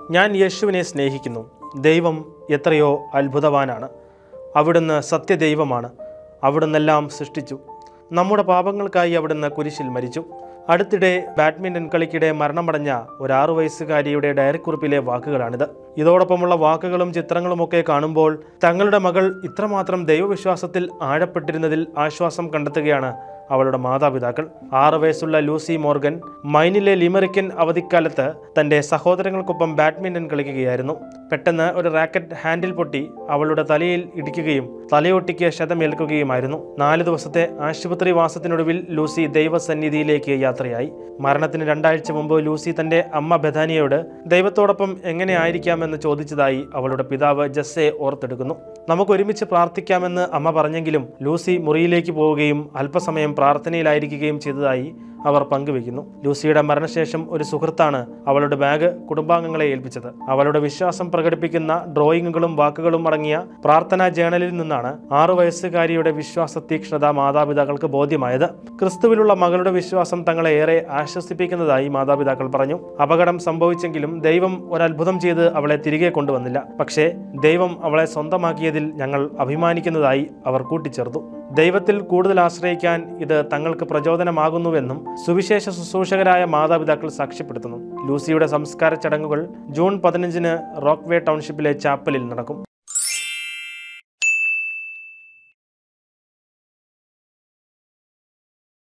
ഞാൻ യേശുവിനെ സ്നേഹിക്കുന്നു ദൈവം എത്രയോ അത്ഭുതവാനാണ് അവിടുന്ന് സത്യദൈവമാണ് അവിടുന്നെല്ലാം സൃഷ്ടിച്ചു നമ്മുടെ പാപങ്ങൾക്കായി അവിടുന്ന് കുരിശിൽ മരിച്ചു അടുത്തിടെ ബാഡ്മിൻ്റൺ കളിക്കിടെ മരണമടഞ്ഞ ഒരു ആറു വയസ്സുകാരിയുടെ ഡയറിക്കുറിപ്പിലെ വാക്കുകളാണിത് ഇതോടൊപ്പമുള്ള വാക്കുകളും ചിത്രങ്ങളുമൊക്കെ കാണുമ്പോൾ തങ്ങളുടെ മകൾ ഇത്രമാത്രം ദൈവവിശ്വാസത്തിൽ ആഴപ്പെട്ടിരുന്നതിൽ ആശ്വാസം കണ്ടെത്തുകയാണ് അവളുടെ മാതാപിതാക്കൾ ആറ് വയസ്സുള്ള ലൂസി മോർഗൻ മൈനിലെ ലിമറിക്കൻ അവധിക്കാലത്ത് തൻ്റെ സഹോദരങ്ങൾക്കൊപ്പം ബാഡ്മിൻ്റൺ കളിക്കുകയായിരുന്നു പെട്ടെന്ന് ഒരു റാക്കറ്റ് ഹാൻഡിൽ പൊട്ടി അവളുടെ തലയിൽ ഇടിക്കുകയും തലയൊട്ടിക്ക് ക്ഷതമേൽക്കുകയുമായിരുന്നു നാല് ദിവസത്തെ ആശുപത്രി വാസത്തിനൊടുവിൽ ലൂസി ദൈവസന്നിധിയിലേക്ക് യാത്രയായി മരണത്തിന് രണ്ടാഴ്ച മുമ്പ് ലൂസി തൻ്റെ അമ്മ ബഥാനിയോട് ദൈവത്തോടൊപ്പം എങ്ങനെ ആയിരിക്കാമെന്ന് ചോദിച്ചതായി അവളുടെ പിതാവ് ജസ്സെ ഓർത്തെടുക്കുന്നു നമുക്ക് ഒരുമിച്ച് പ്രാർത്ഥിക്കാമെന്ന് അമ്മ പറഞ്ഞെങ്കിലും ലൂസി മുറിയിലേക്ക് പോവുകയും അല്പസമയം പ്രാർത്ഥനയിലായിരിക്കുകയും ചെയ്തതായി അവർ പങ്കുവെക്കുന്നു ലൂസിയുടെ മരണശേഷം ഒരു സുഹൃത്താണ് അവളുടെ ബാഗ് കുടുംബാംഗങ്ങളെ ഏൽപ്പിച്ചത് അവളുടെ വിശ്വാസം പ്രകടിപ്പിക്കുന്ന ഡ്രോയിങ്ങുകളും വാക്കുകളും അടങ്ങിയ പ്രാർത്ഥനാ ജേണലിൽ നിന്നാണ് ആറു വയസ്സുകാരിയുടെ വിശ്വാസ തീക്ഷ്ണത മാതാപിതാക്കൾക്ക് ബോധ്യമായത് ക്രിസ്തുവിലുള്ള മകളുടെ വിശ്വാസം തങ്ങളെ ഏറെ ആശ്വസിപ്പിക്കുന്നതായി മാതാപിതാക്കൾ പറഞ്ഞു അപകടം സംഭവിച്ചെങ്കിലും ദൈവം ഒരത്ഭുതം ചെയ്ത് അവളെ തിരികെ കൊണ്ടുവന്നില്ല പക്ഷേ ദൈവം അവളെ സ്വന്തമാക്കിയതിൽ ഞങ്ങൾ അഭിമാനിക്കുന്നതായി അവർ കൂട്ടിച്ചേർത്തു ദൈവത്തിൽ കൂടുതൽ ആശ്രയിക്കാൻ ഇത് തങ്ങൾക്ക് പ്രചോദനമാകുന്നുവെന്നും സുവിശേഷ ശുശ്രൂഷകരായ മാതാപിതാക്കൾ സാക്ഷ്യപ്പെടുത്തുന്നു ലൂസിയുടെ സംസ്കാര ചടങ്ങുകൾ ജൂൺ പതിനഞ്ചിന് റോക്ക്വേ ടൗൺഷിപ്പിലെ ചാപ്പലിൽ നടക്കും